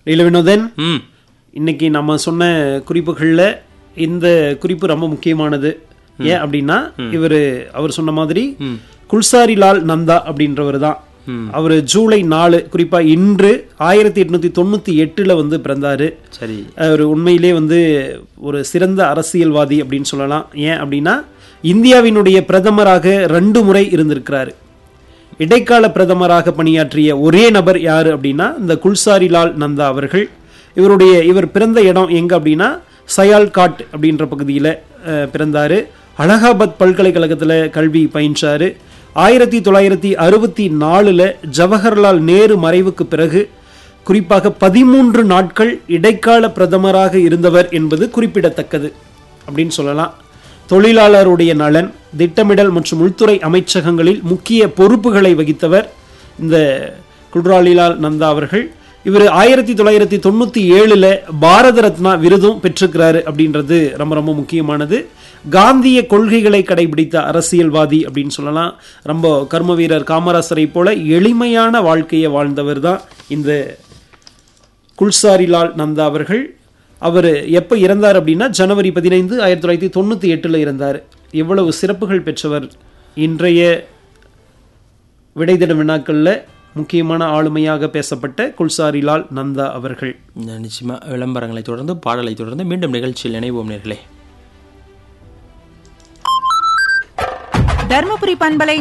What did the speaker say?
லீல வினோதன் ம் இன்னைக்கு நம்ம சொன்ன குறிப்புகளில் இந்த குறிப்பு ரொம்ப முக்கியமானது ஏன் அப்படின்னா இவர் அவர் சொன்ன மாதிரி குல்சாரிலால் நந்தா அப்படின்றவர் தான் அவர் ஜூலை நாலு குறிப்பா இன்று ஆயிரத்தி எட்நூத்தி தொண்ணூத்தி எட்டுல வந்து பிறந்தாரு சரி அவர் உண்மையிலே வந்து ஒரு சிறந்த அரசியல்வாதி அப்படின்னு சொல்லலாம் ஏன் அப்படின்னா இந்தியாவினுடைய பிரதமராக ரெண்டு முறை இருந்திருக்கிறாரு இடைக்கால பிரதமராக பணியாற்றிய ஒரே நபர் யாரு அப்படின்னா இந்த குல்சாரிலால் நந்தா அவர்கள் இவருடைய இவர் பிறந்த இடம் எங்க அப்படின்னா சயால்காட் அப்படின்ற பகுதியில் பிறந்தாரு அலகாபாத் பல்கலைக்கழகத்தில் கல்வி பயின்றாரு ஆயிரத்தி தொள்ளாயிரத்தி அறுபத்தி நாலில் ஜவஹர்லால் நேரு மறைவுக்கு பிறகு குறிப்பாக பதிமூன்று நாட்கள் இடைக்கால பிரதமராக இருந்தவர் என்பது குறிப்பிடத்தக்கது அப்படின்னு சொல்லலாம் தொழிலாளருடைய நலன் திட்டமிடல் மற்றும் உள்துறை அமைச்சகங்களில் முக்கிய பொறுப்புகளை வகித்தவர் இந்த குல்ராலிலால் நந்தா அவர்கள் இவர் ஆயிரத்தி தொள்ளாயிரத்தி தொண்ணூற்றி ஏழில் பாரத ரத்னா விருதும் பெற்றிருக்கிறாரு அப்படின்றது ரொம்ப ரொம்ப முக்கியமானது காந்திய கொள்கைகளை கடைபிடித்த அரசியல்வாதி அப்படின்னு சொல்லலாம் ரொம்ப கர்ம வீரர் காமராசரை போல எளிமையான வாழ்க்கையை வாழ்ந்தவர் தான் இந்த குல்சாரிலால் நந்தா அவர்கள் அவர் எப்போ இறந்தார் அப்படின்னா ஜனவரி பதினைந்து ஆயிரத்தி தொள்ளாயிரத்தி தொண்ணூற்றி எட்டில் இறந்தார் எவ்வளவு சிறப்புகள் பெற்றவர் இன்றைய விடைதிட வினாக்களில் முக்கியமான ஆளுமையாக பேசப்பட்ட குல்சாரிலால் நந்தா அவர்கள் நிச்சயமா விளம்பரங்களை தொடர்ந்து பாடலை தொடர்ந்து மீண்டும் நிகழ்ச்சியில் இணைவோம் நேர்களே தருமபுரி பண்பலை